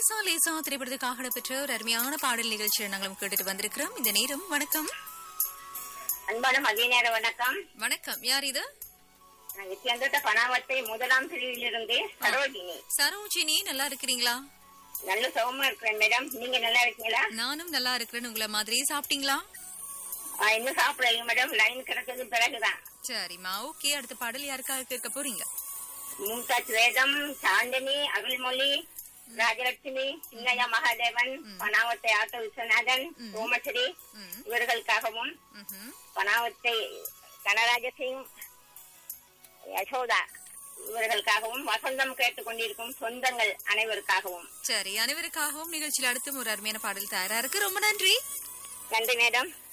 லேசா லேசா திரைப்படத்துக்காக இடம்பெற்ற ஒரு அருமையான பாடல் நிகழ்ச்சியை நாங்களும் கேட்டுட்டு வந்திருக்கிறோம் இந்த நேரம் வணக்கம் அன்பான மதிய நேர வணக்கம் வணக்கம் யார் இது நான் நித்யாந்தோட்ட பணாவத்தை முதலாம் பிரிவிலிருந்து சரோஜினி சரோஜினி நல்லா இருக்கிறீங்களா நல்ல சுகமா இருக்கிறேன் மேடம் நீங்க நல்லா இருக்கீங்களா நானும் நல்லா இருக்கிறேன்னு உங்களை மாதிரி சாப்பிட்டீங்களா ஆ, இன்னும் சாப்பிடலைங்க மேடம் லைன் கிடைச்சது பிறகுதான் சரிம்மா ஓகே அடுத்த பாடல் யாருக்காக கேட்க போறீங்க மும்தாஜ் வேதம் சாந்தினி அருள்மொழி ராஜலட்சுமி சின்னையா மகாதேவன் பனாவத்தை ஆட்டோ விஸ்வநாதன் சோமஸ்ரீ ம், இவர்களுக்காகவும் ம்ஹும். பனாவத்தை கனராஜ சிங் யசோதா இவர்களுக்காகவும் வசந்தம் கேட்டுக் கொண்டிருக்கும் சொந்தங்கள் அனைவருக்காகவும் சரி அனைவருக்காகவும் நிகழ்ச்சியில் அடுத்தும் ஒரு அருமையான பாடல் தயாரா இருக்கு ரொம்ப நன்றி நன்றி மேடம்